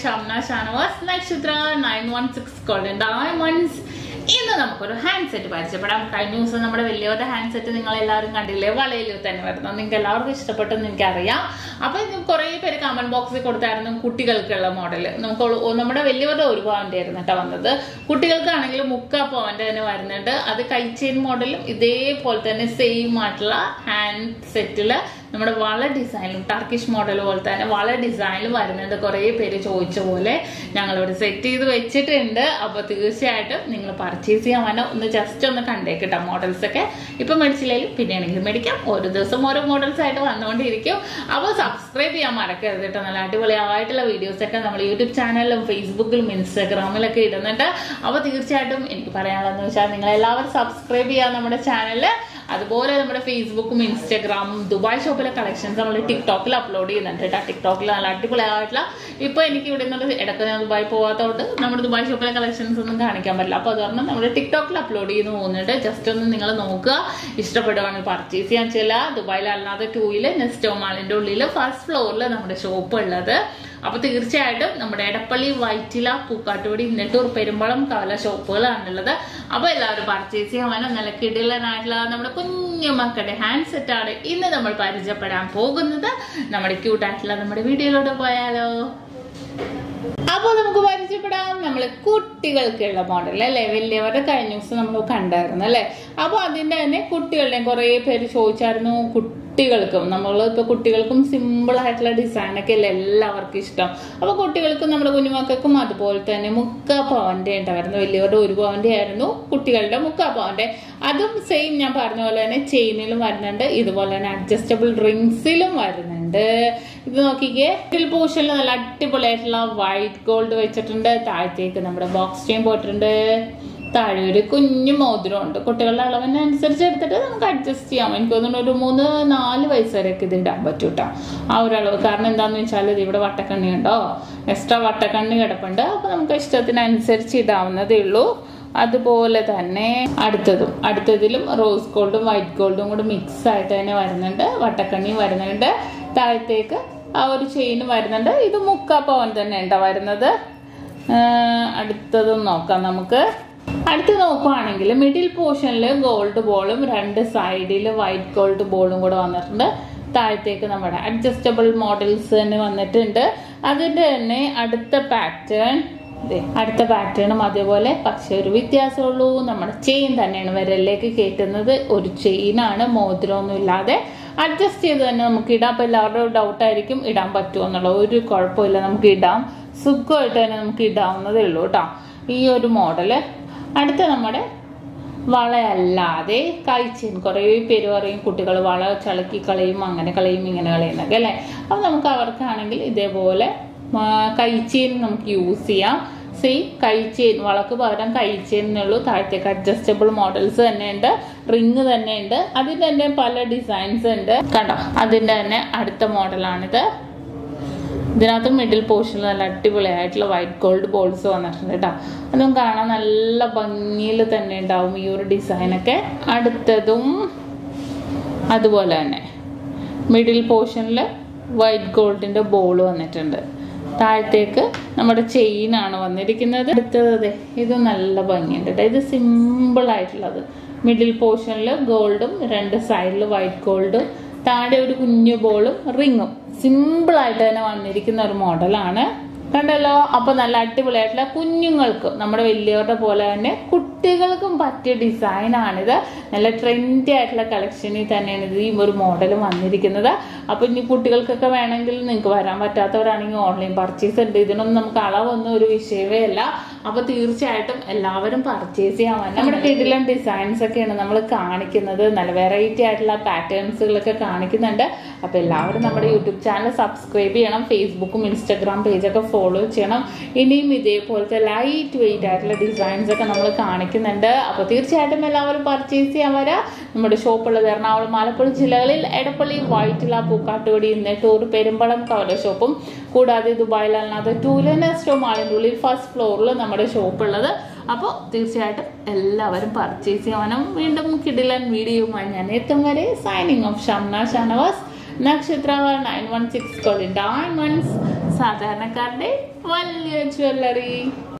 Shamna Shanavas Nakshatra nine one six golden diamonds ഇന്ന് നമുക്കൊരു hand set പരിചയപ്പെടാം കഴിഞ്ഞ ദിവസം നമ്മുടെ വലിയവരുടെ ഹാൻഡ് സെറ്റ് നിങ്ങൾ എല്ലാവരും കണ്ടില്ലേ വളയിൽ തന്നെ വരുന്നത് നിങ്ങൾക്ക് എല്ലാവർക്കും ഇഷ്ടപ്പെട്ടെന്ന് എനിക്കറിയാം അപ്പൊ ഇത് കുറേ പേര് കമന്റ് ബോക്സിൽ കൊടുത്തായിരുന്നു കുട്ടികൾക്കുള്ള മോഡൽ നമുക്ക് ഒ- നമ്മുടെ വലിയവരുടെ ഒരു പവന്റെ ആയിരുന്നു കേട്ടോ വന്നത് കുട്ടികൾക്കാണെങ്കിൽ മുക്കാ പവന്റെ തന്നെ വരുന്നുണ്ട് അത് കൈച്ചെയിൻ മോഡലും ഇതേപോലെ തന്നെ സെയിം ആയിട്ടുള്ള ഹാൻഡ് സെറ്റില് നമ്മുടെ വള ഡിസൈനിലും ടർക്കിഷ് മോഡൽ പോലെ തന്നെ വള ഡിസൈനിലും വരുന്നുണ്ട് കുറേ പേര് ചോദിച്ച പോലെ ഞങ്ങളിവിടെ സെറ്റ് ചെയ്ത് വെച്ചിട്ടുണ്ട് അപ്പൊ തീർച്ചയായിട്ടും നിങ്ങൾ പർച്ചേസ് ചെയ്യാൻ വന്ന ഒന്ന് ജസ്റ്റ് ഒന്ന് കണ്ടേക്കിട്ടാ മോഡൽസ് ഒക്കെ ഇപ്പൊ മേടിച്ചില്ലെങ്കിലും പിന്നെയാണെങ്കിലും മേടിക്കാം ഓരോ ദിവസം ഓരോ മോഡൽസ് ആയിട്ട് വന്നുകൊണ്ടിരിക്കും അപ്പോൾ സബ്സ്ക്രൈബ് ചെയ്യാൻ മറക്കരുത് കേട്ടോ നല്ല അടിപൊളിയായിട്ടുള്ള വീഡിയോസ് ഒക്കെ നമ്മൾ യൂട്യൂബ് ചാനലിലും ഫേസ്ബുക്കിലും ഇൻസ്റ്റാഗ്രാമിലൊക്കെ ഇടുന്നുണ്ട് അപ്പോൾ തീർച്ചയായിട്ടും എനിക്ക് പറയാനുള്ളതെന്ന് വെച്ചാൽ നിങ്ങൾ എല്ലാവരും സബ്സ്ക്രൈബ് ചെയ്യാൻ നമ്മുടെ ചാനലിൽ അതുപോലെ നമ്മുടെ ഫേസ്ബുക്കും ഇൻസ്റ്റാഗ്രാമും ദുബായ് ഷോപ്പിലെ കളക്ഷൻസ് നമ്മൾ ടിക്ടോക്കിൽ അപ്ലോഡ് ചെയ്യുന്നുണ്ട് കേട്ടോ ടിക്ടോക്കിൽ നല്ല അടിപൊളിയായിട്ടുള്ള ഇപ്പൊ എനിക്ക് ഇവിടെ നിന്നുള്ള ഇടയ്ക്ക് ഞാൻ ദുബായ് പോകാത്തതുകൊണ്ട് നമ്മുടെ ദുബായ് ഷോപ്പിലെ കളക്ഷൻസ് ഒന്നും കാണിക്കാൻ പറ്റില്ല അപ്പോൾ അത് കാരണം നമ്മൾ ടിക്ടോക്കിൽ അപ്ലോഡ് ചെയ്യുന്നു പോകുന്നുണ്ട് ജസ്റ്റ് ഒന്ന് നിങ്ങൾ നോക്കുക ഇഷ്ടപ്പെടുവാണെങ്കിൽ പർച്ചേസ് ചെയ്യാൻ ചില ദുബായിൽ അല്ലാതെ ടൂയില് നെസ്റ്റോ മാളിന്റെ ഉള്ളിൽ ഫസ്റ്റ് ഫ്ലോറിൽ നമ്മുടെ ഷോപ്പ് ഉള്ളത് അപ്പൊ തീർച്ചയായിട്ടും നമ്മുടെ എടപ്പള്ളി വൈറ്റില പൂക്കാട്ടുപടി നെട്ടൂർ പെരുമ്പളം കവല ഷോപ്പുകളാണുള്ളത് അപ്പൊ എല്ലാവരും പർച്ചേസ് ചെയ്യാൻ നല്ല കിടിലനായിട്ടുള്ള നമ്മുടെ കുഞ്ഞു മക്കളുടെ ഹാൻഡ് സെറ്റ് ആണ് ഇന്ന് നമ്മൾ പരിചയപ്പെടാൻ പോകുന്നത് നമ്മുടെ ക്യൂട്ടായിട്ടുള്ള നമ്മുടെ വീഡിയോയിലൂടെ പോയാലോ അപ്പൊ നമുക്ക് പരിചയപ്പെടാം നമ്മള് കുട്ടികൾക്കുള്ള മോഡൽ അല്ലെ വലിയവരുടെ കഴിഞ്ഞ ദിവസം നമ്മൾ കണ്ടായിരുന്നു അല്ലെ അപ്പൊ അതിന്റെ തന്നെ കുട്ടികളുടെയും കുറെ പേര് ചോദിച്ചായിരുന്നു കുട്ടികൾക്കും നമ്മൾ ഇപ്പൊ കുട്ടികൾക്കും സിമ്പിൾ ആയിട്ടുള്ള ഡിസൈൻ ഒക്കെ അല്ലേ എല്ലാവർക്കും ഇഷ്ടം അപ്പൊ കുട്ടികൾക്കും നമ്മുടെ കുഞ്ഞുമക്കൾക്കും അതുപോലെ തന്നെ മുക്കാ പവന്റെ ഉണ്ടായിരുന്നു വലിയവരുടെ ഒരു പവന്റെ ആയിരുന്നു കുട്ടികളുടെ മുക്കാ പവന്റെ അതും സെയിം ഞാൻ പറഞ്ഞ പോലെ തന്നെ ചെയിനിലും വരുന്നുണ്ട് ഇതുപോലെ തന്നെ അഡ്ജസ്റ്റബിൾ റിങ്സിലും വരുന്നുണ്ട് ഇത് നോക്കിക്കേ ഇതിൽ പോർഷനിൽ നല്ല അടിപൊളിയായിട്ടുള്ള വൈറ്റ് ഗോൾഡ് വെച്ചിട്ടുണ്ട് താഴത്തേക്ക് നമ്മുടെ ബോക്സ് ചെയിൻ പോയിട്ടുണ്ട് താഴെ ഒരു കുഞ്ഞു മോതിരം ഉണ്ട് കുട്ടികളുടെ അളവിനനുസരിച്ച് എടുത്തിട്ട് നമുക്ക് അഡ്ജസ്റ്റ് ചെയ്യാം എനിക്ക് തോന്നുന്നു ഒരു മൂന്ന് നാല് വയസ്സ് വരെയൊക്കെ ഇത് ഇടാൻ പറ്റും കേട്ടോ ആ ഒരു അളവ് കാരണം എന്താണെന്ന് വെച്ചാൽ ഇത് ഇവിടെ വട്ടക്കണ്ണി ഉണ്ടോ എക്സ്ട്രാ വട്ടക്കണ്ണി കിടപ്പുണ്ട് അപ്പൊ നമുക്ക് ഇഷ്ടത്തിനനുസരിച്ച് ഇടാവുന്നതേ ഉള്ളൂ അതുപോലെ തന്നെ അടുത്തതും അടുത്തതിലും റോസ് ഗോൾഡും വൈറ്റ് ഗോൾഡും കൂടെ മിക്സ് ആയിട്ട് തന്നെ വരുന്നുണ്ട് വട്ടക്കണ്ണി വരുന്നുണ്ട് താഴത്തേക്ക് ആ ഒരു ചെയിൻ വരുന്നുണ്ട് ഇത് മുക്കാ പവൻ തന്നെ ഉണ്ടോ വരുന്നത് ആ, അടുത്തതും നോക്കാം നമുക്ക് അടുത്ത് നോക്കുവാണെങ്കിൽ മിഡിൽ പോർഷനിൽ ഗോൾഡ് ബോളും രണ്ട് സൈഡിൽ വൈറ്റ് ഗോൾഡ് ബോളും കൂടെ വന്നിട്ടുണ്ട് താഴത്തേക്ക് നമ്മുടെ അഡ്ജസ്റ്റബിൾ മോഡൽസ് തന്നെ വന്നിട്ടുണ്ട് അതിന്റെ തന്നെ അടുത്ത പാറ്റേൺ ദേ, അടുത്ത പാറ്റേണും അതേപോലെ പക്ഷെ ഒരു വ്യത്യാസമുള്ളൂ നമ്മുടെ ചെയിൻ തന്നെയാണ് വിരലിലേക്ക് കയറ്റുന്നത് ഒരു ചെയിനാണ് മോതിരമൊന്നും ഇല്ലാതെ അഡ്ജസ്റ്റ് ചെയ്ത് തന്നെ നമുക്ക് ഇടാം അപ്പൊ എല്ലാവരുടെയും ഡൗട്ട് ആയിരിക്കും ഇടാൻ പറ്റുമോ എന്നുള്ള ഒരു കുഴപ്പമില്ല നമുക്ക് ഇടാം സുഖമായിട്ട് തന്നെ നമുക്ക് ഇടാവുന്നതേ ഉള്ളൂ കേട്ടോ ഈ ഒരു മോഡല് അടുത്ത നമ്മുടെ വളയല്ലാതെ കൈച്ചെയിൻ കുറേ പേര് പറയും കുട്ടികൾ വള ചളുക്കി കളയും അങ്ങനെ കളയും ഇങ്ങനെ കളയുന്നൊക്കെ അല്ലേ അപ്പൊ നമുക്ക് അവർക്കാണെങ്കിൽ ഇതേപോലെ ആ, കൈച്ചെയിൻ നമുക്ക് യൂസ് ചെയ്യാം സെയിം കൈച്ചെയിൻ വളക്ക് പകരം കൈച്ചെയിൻ എന്നുള്ളൂ താഴത്തേക്ക് അഡ്ജസ്റ്റബിൾ മോഡൽസ് തന്നെ ഉണ്ട് റിങ് തന്നെ ഉണ്ട് അതിന്റെ തന്നെ പല ഡിസൈൻസ് ഉണ്ട് കണ്ടോ അതിന്റെ തന്നെ അടുത്ത മോഡലാണിത് ഇതിനകത്ത് മിഡിൽ പോർഷനിൽ നല്ല അടിപൊളിയായിട്ടുള്ള വൈറ്റ് ഗോൾഡ് ബോൾസ് വന്നിട്ടുണ്ട് കേട്ടോ അതും കാണാൻ നല്ല ഭംഗിയിൽ തന്നെ ഉണ്ടാവും ഈ ഒരു ഡിസൈനൊക്കെ അടുത്തതും അതുപോലെ തന്നെ മിഡിൽ പോർഷനിൽ വൈറ്റ് ഗോൾഡിന്റെ ബോൾ വന്നിട്ടുണ്ട് താഴത്തേക്ക് നമ്മുടെ ചെയിൻ ആണ് വന്നിരിക്കുന്നത് അടുത്തത് ദേ, ഇത് നല്ല ഭംഗിയുണ്ട് ട്ടോ. ഇത് സിമ്പിൾ ആയിട്ടുള്ളത് മിഡിൽ പോർഷനിൽ ഗോൾഡും രണ്ട് സൈഡിൽ വൈറ്റ് ഗോൾഡും താഴെ ഒരു കുഞ്ഞു ബോളും റിങ്ങും സിമ്പിൾ ആയിട്ട് തന്നെ വന്നിരിക്കുന്ന ഒരു മോഡലാണ് കണ്ടല്ലോ അപ്പൊ നല്ല അടിപൊളിയായിട്ടുള്ള കുഞ്ഞുങ്ങൾക്ക് നമ്മുടെ വലിയവരുടെ പോലെ തന്നെ കുട്ടികൾക്കും പറ്റിയ ഡിസൈൻ ആണിത് നല്ല ട്രെൻഡി ആയിട്ടുള്ള കളക്ഷനിൽ തന്നെയാണ് ഇത് ഈ ഒരു മോഡൽ വന്നിരിക്കുന്നത് അപ്പൊ ഇനി കുട്ടികൾക്കൊക്കെ വേണമെങ്കിൽ നിങ്ങൾക്ക് വരാൻ പറ്റാത്തവരാണെങ്കിൽ ഓൺലൈൻ പർച്ചേസ് ഉണ്ട് ഇതിനൊന്നും നമുക്ക് അളവൊന്നും ഒരു വിഷയമേ അല്ല അപ്പൊ തീർച്ചയായിട്ടും എല്ലാവരും പർച്ചേസ് ചെയ്യാൻ വരണം നമ്മുടെ കിടിലൻ ഡിസൈൻസ് ഒക്കെയാണ് നമ്മൾ കാണിക്കുന്നത് നല്ല വെറൈറ്റി ആയിട്ടുള്ള പാറ്റേൺസുകളൊക്കെ കാണിക്കുന്നുണ്ട് അപ്പൊ എല്ലാവരും നമ്മുടെ യൂട്യൂബ് ചാനൽ സബ്സ്ക്രൈബ് ചെയ്യണം ഫേസ്ബുക്കും ഇൻസ്റ്റാഗ്രാം പേജൊക്കെ ഫോളോ ചെയ്യണം ഇനിയും ഇതേപോലത്തെ ലൈറ്റ് വെയിറ്റ് ആയിട്ടുള്ള ഡിസൈൻസ് ഒക്കെ നമ്മൾ കാണിക്കുന്നുണ്ട് അപ്പൊ തീർച്ചയായിട്ടും എല്ലാവരും പർച്ചേസ് ചെയ്യാൻ വരാം നമ്മുടെ ഷോപ്പുള്ളത് എറണാകുളം ആലപ്പുഴ ജില്ലകളിൽ എടപ്പള്ളി വൈറ്റില പൂക്കാട്ടുപടി നെട്ടൂർ പെരുമ്പളം കവല ഷോപ്പും കൂടാതെ ദുബായിൽ അല്ലാതെ ടൂലനെസ്റ്റോ മാളിൻ്റെ ഉള്ളിൽ ഫസ്റ്റ് ഫ്ലോറിൽ നമ്മുടെ ഷോപ്പ് ഉള്ളത് അപ്പോൾ തീർച്ചയായിട്ടും എല്ലാവരും പർച്ചേസ് ചെയ്യാനും വീണ്ടും കിടിലൻ വീഡിയോയുമായി ഞാൻ എത്തും വരെ signing off Shamna Shanavas Nakshatra nine one six കോളി ഡയമണ്ട്സ് സാധാരണക്കാരുടെ വലിയ ജ്വല്ലറി